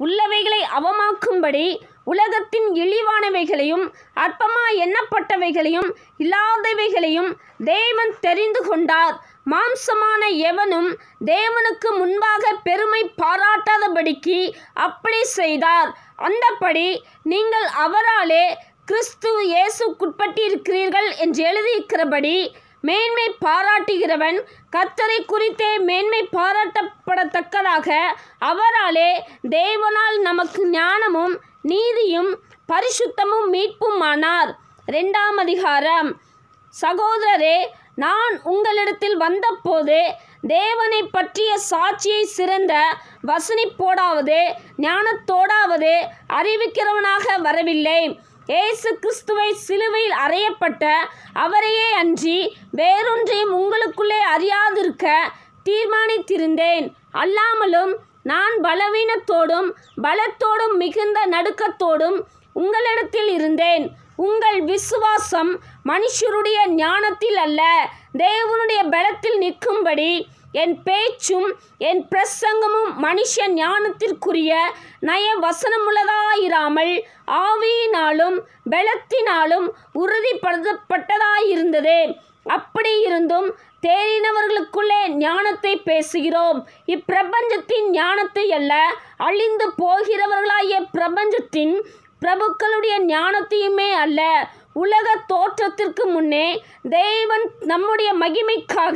உள்ளவைகளை அவமாக்கும்படி உலகத்தின் இழிவானவைகளையும் அற்பமாய் எண்ணப்பட்டவைகளையும் இல்லாதவைகளையும் தேவன் தெரிந்து கொண்டார் மாம்சமான எவனும் தேவனுக்கு முன்பாக பெருமை பாராட்டாதபடிக்கு அப்படி செய்தார் அந்தப்படி நீங்கள் அவராலே கிறிஸ்து இயேசுக்குட்பட்டிருக்கிறீர்கள் என்று எழுதியிருக்கிறபடி மேன்மை பாராட்டுகிறவன் கர்த்தரை குறித்தே மேன்மை பாராட்டப்படத்தக்கதாக அவராலே தேவனால் நமக்கு ஞானமும் நீதியும் பரிசுத்தமும் மீட்புமானார் ரெண்டாம் அதிகாரம் சகோதரரே நான் உங்களிடத்தில் வந்தபோது தேவனை பற்றிய சாட்சியை சிறந்த வசனிப்போடாவது ஞானத்தோடாவது அறிவிக்கிறவனாக வரவில்லை இயேசு கிறிஸ்துவை சிலுவையில் அறையப்பட்ட அவரையே அன்றி வேறொன்றையும் உங்களுக்குள்ளே அறியாதிருக்க தீர்மானித்திருந்தேன் அல்லாமலும் நான் பலவீனத்தோடும் பலத்தோடும் மிகுந்த நடுக்கத்தோடும் உங்களிடத்தில் இருந்தேன் உங்கள் விசுவாசம் மனுஷருடைய ஞானத்தில் அல்ல தேவனுடைய பலத்தில் நிற்கும்படி என் பேச்சும் என் பிரசங்கமும் மனுஷ ஞானத்திற்குரிய நய வசனமுள்ளதாயிராமல் ஆவியினாலும் பலத்தினாலும் உறுதிப்படுத்தப்பட்டதாயிருந்தது அப்படி இருந்தும் தேறினவர்களுக்குள்ளே ஞானத்தை பேசுகிறோம் இப்பிரபஞ்சத்தின் ஞானத்தை அல்ல அழிந்து போகிறவர்களாகிய பிரபஞ்சத்தின் பிரபுக்களுடைய ஞானத்தையுமே அல்ல உலக தோற்றத்திற்கு முன்னே தேவன் நம்முடைய மகிமைக்காக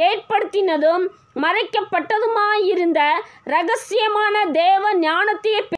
ஏற்படுத்தினதும் மறைக்கப்பட்டதுமாயிருந்த ரகசியமான தேவ ஞானத்தையே